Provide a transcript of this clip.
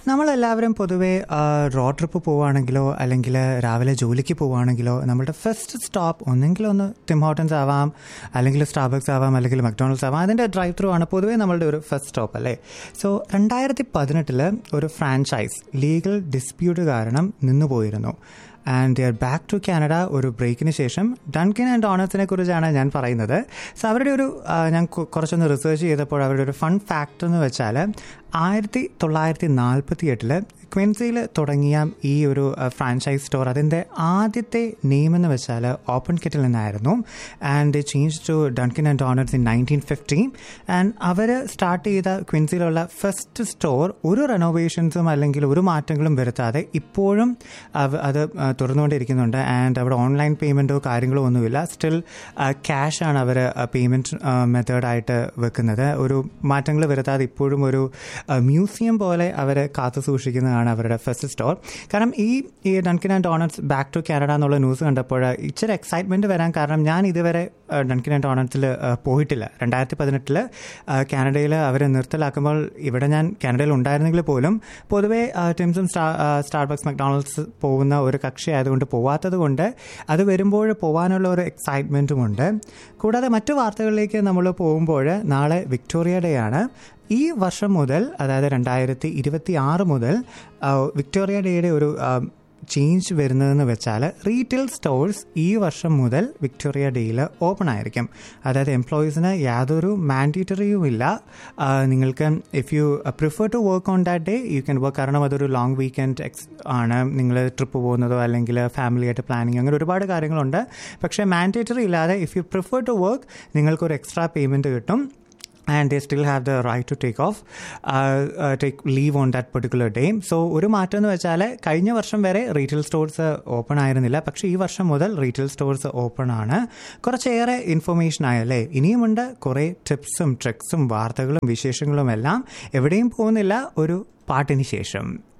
നമ്മളെല്ലാവരും പൊതുവേ road trip പോവുകയാണെങ്കിലോ അല്ലെങ്കിൽ രാവിലെ ജോലിക്ക് പോവുകയാണെങ്കിലോ നമ്മുടെ ഫസ്റ്റ് സ്റ്റോപ്പ് ഒന്നെങ്കിൽ ഒന്ന് ടിം ഹോട്ടൻസ് ആവാം അല്ലെങ്കിൽ സ്റ്റാർബക്സ് ആവാം അല്ലെങ്കിൽ മക്ഡോണൾഡ്സ് ആവാം അതിൻ്റെ ഡ്രൈവ് ത്രൂ ആണ് പൊതുവേ നമ്മളുടെ ഒരു ഫസ്റ്റ് സ്റ്റോപ്പ് അല്ലേ സോ രണ്ടായിരത്തി പതിനെട്ടില് ഒരു ഫ്രാഞ്ചൈസ് ലീഗൽ ഡിസ്പ്യൂട്ട് കാരണം നിന്നുപോയിരുന്നു and the are back to Canada ഒരു ബ്രേക്കിന് ശേഷം ഡൺകിൻ ആൻഡ് ഡോണേഴ്സിനെ കുറിച്ചാണ് ഞാൻ പറയുന്നത് സോ അവരുടെ ഒരു ആ, ഞാൻ കു- കുറച്ചൊന്ന് റിസർച്ച് ചെയ്തപ്പോൾ അവരുടെ ഒരു ഫൺ ഫാക്ടർ എന്ന് വെച്ചാൽ ആയിരത്തി തൊള്ളായിരത്തി നാൽപ്പത്തി എട്ടില് ക്വിൻസിയിൽ തുടങ്ങിയ ഈ ഒരു ഫ്രാഞ്ചൈസ് സ്റ്റോർ അതിൻ്റെ ആദ്യത്തെ നെയിം എന്ന് വെച്ചാൽ ഓപ്പൺ കിറ്റിൽ നിന്നായിരുന്നു and change to Dunkin and Donuts in nineteen fifteen and അവർ സ്റ്റാർട്ട് ചെയ്ത ക്വിൻസിയിലുള്ള ഫസ്റ്റ് സ്റ്റോർ ഒരു റെനോവേഷൻസും അല്ലെങ്കിൽ ഒരു മാറ്റങ്ങളും വരുത്താതെ ഇപ്പോഴും അവ- അത് ആ, തുറന്നുകൊണ്ടിരിക്കുന്നുണ്ട് ആൻഡ് അവിടെ ഓൺലൈൻ പേയ്മെൻറ്റോ കാര്യങ്ങളോ ഒന്നുമില്ല സ്റ്റിൽ ക്യാഷ് ആണ് അവർ പേയ്മെൻറ്റ് മെത്തേഡായിട്ട് വെക്കുന്നത് ഒരു മാറ്റങ്ങൾ വരുത്താതെ ഇപ്പോഴും ഒരു മ്യൂസിയം പോലെ അവർ കാത്തു സൂക്ഷിക്കുന്നതാണ് അവരുടെ ഫസ്റ്റ് സ്റ്റോർ കാരണം ഈ ഈ Dunkin and Donuts back to Canada എന്നുള്ള ന്യൂസ് കണ്ടപ്പോൾ ഇച്ചിരി എക്സൈറ്റ്മെൻറ്റ് വരാൻ കാരണം ഞാൻ ഇതുവരെ ഡൺകിൻ ആൻഡ് ഡോണറ്റ്സിൽ പോയിട്ടില്ല രണ്ടായിരത്തി പതിനെട്ടില് കാനഡയിൽ അവർ നിർത്തലാക്കുമ്പോൾ ഇവിടെ ഞാൻ കാനഡയിൽ ഉണ്ടായിരുന്നെങ്കിൽ പോലും പൊതുവേ ടിംസും സ്റ്റാർ സ്റ്റാർബക്സ് മക്ഡൊണാൾഡ്സ് പോകുന്ന ഒരു കക്ഷി ആയതുകൊണ്ട് പോവാത്തത് കൊണ്ട് അത് വരുമ്പോൾ പോകാനുള്ള ഒരു എക്സൈറ്റ്മെൻറ്റും ഉണ്ട് കൂടാതെ മറ്റു വാർത്തകളിലേക്ക് നമ്മൾ പോകുമ്പോൾ നാളെ വിക്ടോറിയ ഡേ ആണ് ഈ വർഷം മുതൽ അതായത് രണ്ടായിരത്തി ഇരുപത്തി ആറ് മുതൽ ആ, വിക്ടോറിയ ഡേയുടെ ഒരു ആ, ചേഞ്ച് വരുന്നതെന്ന് വെച്ചാൽ റീറ്റെയിൽ സ്റ്റോഴ്സ് ഈ വർഷം മുതൽ വിക്ടോറിയ ഡേയിൽ ഓപ്പൺ ആയിരിക്കും അതായത് എംപ്ലോയീസിന് യാതൊരു മാൻഡേറ്ററിയും ഇല്ല ആ, നിങ്ങൾക്ക് if you prefer to work on that day you can work കാരണം അതൊരു ലോങ് വീക്കെൻഡ് എക്സ് ആണ് നിങ്ങൾ ട്രിപ്പ് പോകുന്നതോ അല്ലെങ്കിൽ ഫാമിലി ആയിട്ട് പ്ലാനിങ് അങ്ങനെ ഒരുപാട് കാര്യങ്ങളുണ്ട് പക്ഷേ മാൻഡേറ്ററി ഇല്ലാതെ if you prefer to work നിങ്ങൾക്കൊരു എക്സ്ട്രാ പേയ്മെൻറ്റ് കിട്ടും and they still have the right to take off take leave on that particular day so ഒരു മാറ്റം എന്ന് വെച്ചാൽ കഴിഞ്ഞ വർഷം വരെ റീറ്റെയിൽ സ്റ്റോഴ്സ് ഓപ്പൺ ആയിരുന്നില്ല പക്ഷേ ഈ വർഷം മുതൽ റീറ്റെയിൽ സ്റ്റോഴ്സ് ഓപ്പൺ ആണ് കുറച്ചേറെ ഇൻഫർമേഷൻ ആയല്ലേ ഇനിയുമുണ്ട് കുറേ ടിപ്സും ട്രിക്സും വാർത്തകളും വിശേഷങ്ങളും എല്ലാം എവിടെയും പോകുന്നില്ല ഒരു പാട്ടിന് ശേഷം